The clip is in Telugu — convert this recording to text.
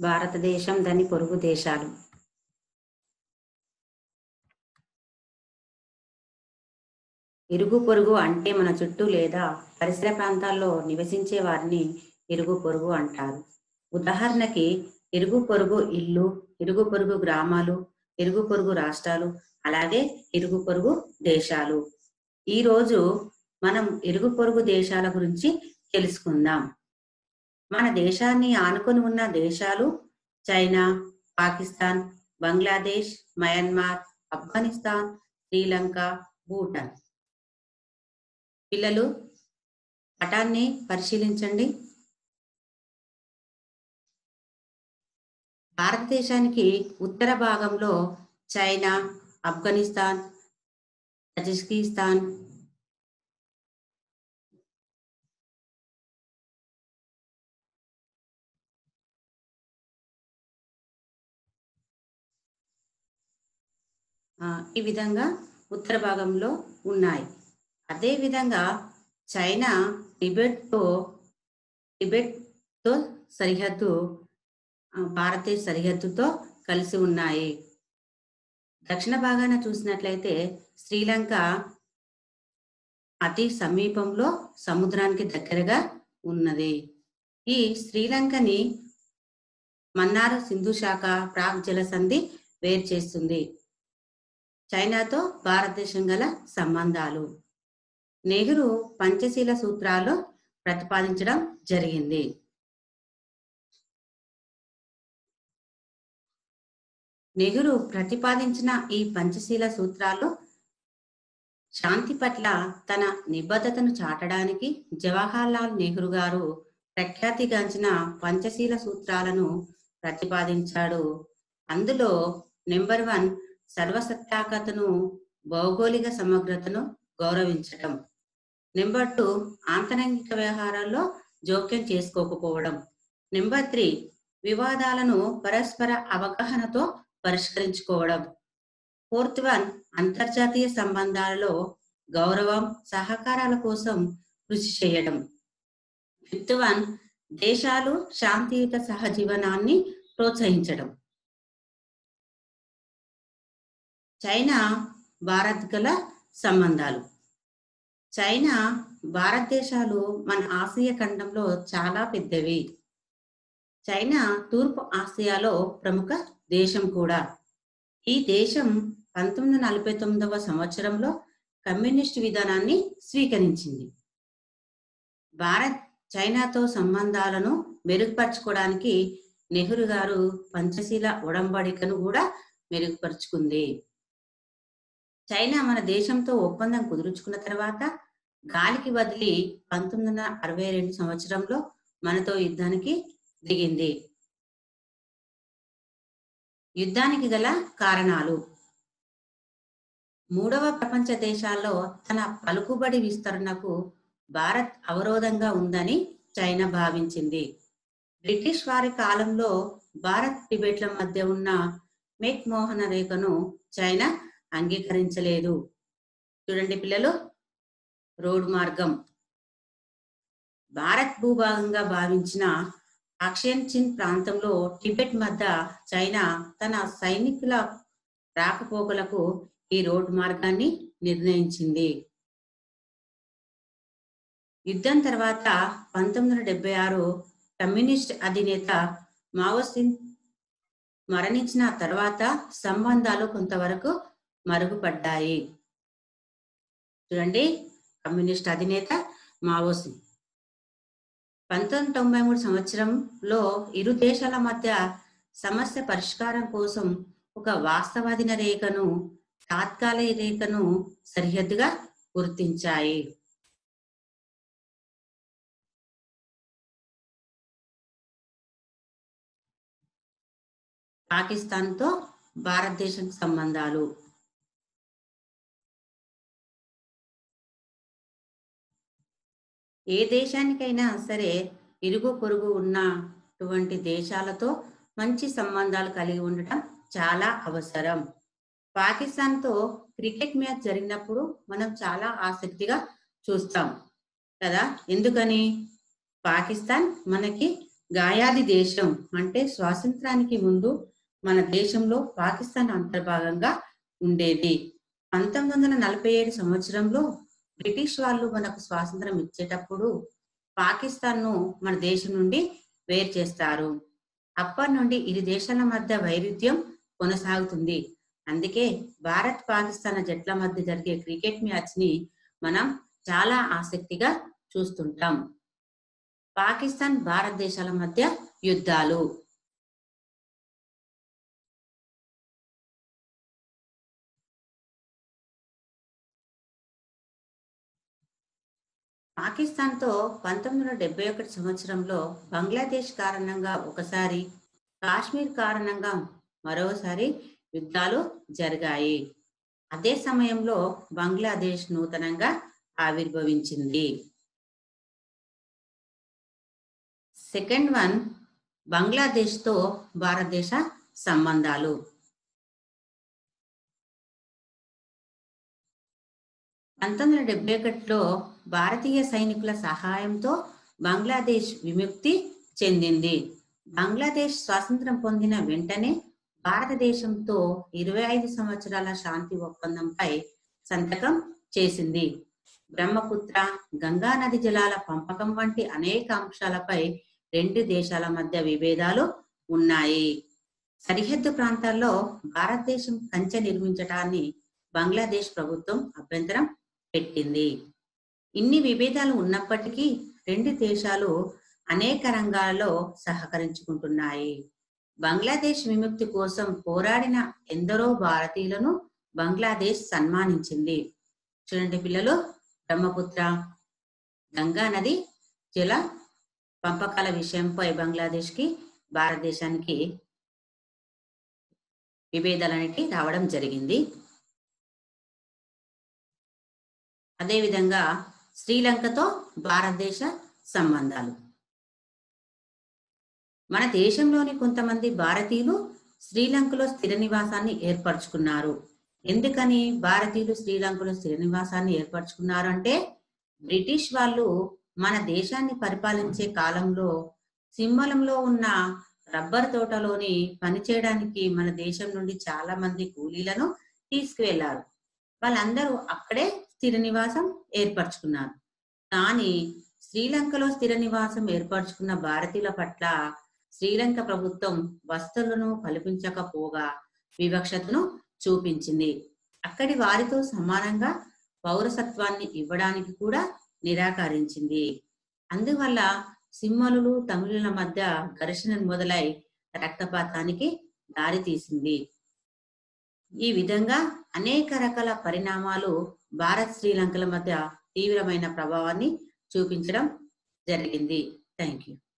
భారతదేశం దాని పొరుగు దేశాలు ఇరుగు పొరుగు అంటే మన చుట్టూ లేదా పరిసర ప్రాంతాల్లో నివసించే వారిని ఇరుగు పొరుగు అంటారు ఉదాహరణకి ఇరుగు పొరుగు ఇల్లు ఇరుగు పొరుగు గ్రామాలు ఇరుగు పొరుగు రాష్ట్రాలు అలాగే ఇరుగు పొరుగు దేశాలు ఈ రోజు మనం ఇరుగు పొరుగు దేశాల గురించి తెలుసుకుందాం మన దేశాన్ని ఆనుకొని ఉన్న దేశాలు చైనా పాకిస్తాన్ బంగ్లాదేశ్ మయన్మార్ ఆఫ్ఘనిస్తాన్ శ్రీలంక భూటాన్ పిల్లలు పటాన్ని పరిశీలించండి భారతదేశానికి ఉత్తర భాగంలో చైనా ఆఫ్ఘనిస్తాన్ తజికిస్తాన్ ఆ, ఈ విధంగా ఉత్తర భాగంలో ఉన్నాయి అదే విధంగా చైనా టిబెట్తో టిబెట్తో సరిహద్దు ఆ, భారతదేశ సరిహద్దుతో కలిసి ఉన్నాయి దక్షిణ భాగాన చూసినట్లయితే శ్రీలంక అతి సమీపంలో సముద్రానికి దగ్గరగా ఉన్నది ఈ శ్రీలంకని మన్నార్ సింధు శాఖ ప్రాగ్ జలసంధి వేరు చేస్తుంది చైనాతో భారతదేశం గల సంబంధాలు నెహ్రూ పంచశీల సూత్రాలు ప్రతిపాదించడం జరిగింది నెహ్రూ ప్రతిపాదించిన ఈ పంచశీల సూత్రాలు శాంతి పట్ల తన నిబద్ధతను చాటడానికి జవహర్లాల్ నెహ్రూ గారు ప్రఖ్యాతిగాంచిన పంచశీల సూత్రాలను ప్రతిపాదించాడు అందులో నెంబర్ వన్ సర్వసత్తాకతను భౌగోళిక సమగ్రతను గౌరవించటం నెంబర్ టూ ఆంతరంగిక వ్యవహారాల్లో జోక్యం చేసుకోకపోవడం నెంబర్ త్రీ వివాదాలను పరస్పర అవగాహనతో పరిష్కరించుకోవడం ఫోర్త్ వన్ అంతర్జాతీయ సంబంధాలలో గౌరవం సహకారాల కోసం కృషి చేయడం ఫిఫ్త్ వన్ దేశాలు శాంతియుత సహజీవనాన్ని ప్రోత్సహించడం చైనా భారత్ గల సంబంధాలు చైనా భారతదేశాలు మన ఆసియా ఖండంలో చాలా పెద్దవి చైనా తూర్పు ఆసియాలో ప్రముఖ దేశం కూడా ఈ దేశం పంతొమ్మిది వందల నలభై తొమ్మిదవ సంవత్సరంలో కమ్యూనిస్ట్ విధానాన్ని స్వీకరించింది భారత్ చైనాతో సంబంధాలను మెరుగుపరచుకోవడానికి నెహ్రూ గారు పంచశీల ఉడంబడికను కూడా మెరుగుపరుచుకుంది చైనా మన దేశంతో ఒప్పందం కుదుర్చుకున్న తర్వాత గాలికి వదిలి పంతొమ్మిది వందల అరవై రెండు సంవత్సరంలో మనతో యుద్ధానికి దిగింది యుద్ధానికి గల కారణాలు మూడవ ప్రపంచ దేశాల్లో తన పలుకుబడి విస్తరణకు భారత్ అవరోధంగా ఉందని చైనా భావించింది బ్రిటిష్ వారి కాలంలో భారత్ టిబెట్ల మధ్య ఉన్న మెక్ మోహన రేఖను చైనా అంగీకరించలేదు చూడండి పిల్లలు రోడ్ మార్గం భారత్ భూభాగంగా భావించిన అక్షయన్ చిన్ ప్రాంతంలో టిబెట్ మధ్య చైనా తన సైనికుల రాకపోకలకు ఈ రోడ్ మార్గాన్ని నిర్ణయించింది యుద్ధం తర్వాత పంతొమ్మిది వందల డెబ్బై ఆరు కమ్యూనిస్ట్ అధినేత మావోసింగ్ మరణించిన తర్వాత సంబంధాలు కొంతవరకు మరుగుపడ్డాయి చూడండి కమ్యూనిస్ట్ అధినేత మావోసింగ్ పంతొమ్మిది తొంభై మూడు సంవత్సరంలో ఇరు దేశాల మధ్య సమస్య పరిష్కారం కోసం ఒక వాస్తవాదిన రేఖను తాత్కాలిక రేఖను సరిహద్దుగా గుర్తించాయి పాకిస్తాన్తో భారతదేశం సంబంధాలు ఏ దేశానికైనా సరే ఇరుగు పొరుగు ఉన్నటువంటి దేశాలతో మంచి సంబంధాలు కలిగి ఉండటం చాలా అవసరం పాకిస్తాన్తో క్రికెట్ మ్యాచ్ జరిగినప్పుడు మనం చాలా ఆసక్తిగా చూస్తాం కదా ఎందుకని పాకిస్తాన్ మనకి గాయాది దేశం అంటే స్వాతంత్రానికి ముందు మన దేశంలో పాకిస్తాన్ అంతర్భాగంగా ఉండేది పంతొమ్మిది వందల నలభై ఏడు సంవత్సరంలో బ్రిటిష్ వాళ్ళు మనకు స్వాతంత్రం ఇచ్చేటప్పుడు పాకిస్తాన్ ను మన దేశం నుండి వేరు చేస్తారు అప్పటి నుండి ఇరు దేశాల మధ్య వైరుధ్యం కొనసాగుతుంది అందుకే భారత్ పాకిస్తాన్ జట్ల మధ్య జరిగే క్రికెట్ మ్యాచ్ ని మనం చాలా ఆసక్తిగా చూస్తుంటాం పాకిస్తాన్ భారతదేశాల మధ్య యుద్ధాలు పాకిస్తాన్తో పంతొమ్మిది వందల డెబ్బై ఒకటి సంవత్సరంలో బంగ్లాదేశ్ కారణంగా ఒకసారి కాశ్మీర్ కారణంగా మరోసారి యుద్ధాలు జరిగాయి అదే సమయంలో బంగ్లాదేశ్ నూతనంగా ఆవిర్భవించింది సెకండ్ వన్ బంగ్లాదేశ్తో భారతదేశ సంబంధాలు పంతొమ్మిది వందల డెబ్బై ఒకటిలో భారతీయ సైనికుల సహాయంతో బంగ్లాదేశ్ విముక్తి చెందింది బంగ్లాదేశ్ స్వాతంత్రం పొందిన వెంటనే భారతదేశంతో ఇరవై ఐదు సంవత్సరాల శాంతి ఒప్పందంపై సంతకం చేసింది బ్రహ్మపుత్ర గంగా నది జలాల పంపకం వంటి అనేక అంశాలపై రెండు దేశాల మధ్య విభేదాలు ఉన్నాయి సరిహద్దు ప్రాంతాల్లో భారతదేశం కంచె నిర్మించడాన్ని బంగ్లాదేశ్ ప్రభుత్వం అభ్యంతరం పెట్టింది ఇన్ని విభేదాలు ఉన్నప్పటికీ రెండు దేశాలు అనేక రంగాల్లో సహకరించుకుంటున్నాయి బంగ్లాదేశ్ విముక్తి కోసం పోరాడిన ఎందరో భారతీయులను బంగ్లాదేశ్ సన్మానించింది చూడండి పిల్లలు బ్రహ్మపుత్ర గంగా నది జల పంపకాల విషయంపై బంగ్లాదేశ్కి భారతదేశానికి విభేదాలు అనేవి రావడం జరిగింది అదేవిధంగా శ్రీలంకతో భారతదేశ సంబంధాలు మన దేశంలోని కొంతమంది భారతీయులు శ్రీలంకలో స్థిర నివాసాన్ని ఏర్పరచుకున్నారు ఎందుకని భారతీయులు శ్రీలంకలో స్థిర నివాసాన్ని ఏర్పరచుకున్నారు అంటే బ్రిటిష్ వాళ్ళు మన దేశాన్ని పరిపాలించే కాలంలో సింహలంలో ఉన్న రబ్బర్ తోటలోని పనిచేయడానికి మన దేశం నుండి చాలా మంది కూలీలను తీసుకువెళ్లారు వాళ్ళందరూ అక్కడే స్థిర నివాసం ఏర్పరచుకున్నారు కానీ శ్రీలంకలో స్థిర నివాసం ఏర్పరచుకున్న భారతీయుల పట్ల శ్రీలంక ప్రభుత్వం వస్తువులను కల్పించకపోగా వివక్షతను చూపించింది అక్కడి వారితో సమానంగా పౌరసత్వాన్ని ఇవ్వడానికి కూడా నిరాకరించింది అందువల్ల సింహలులు తమిళుల మధ్య ఘర్షణ మొదలై రక్తపాతానికి దారితీసింది ఈ విధంగా అనేక రకాల పరిణామాలు భారత్ శ్రీలంకల మధ్య తీవ్రమైన ప్రభావాన్ని చూపించడం జరిగింది థ్యాంక్ యూ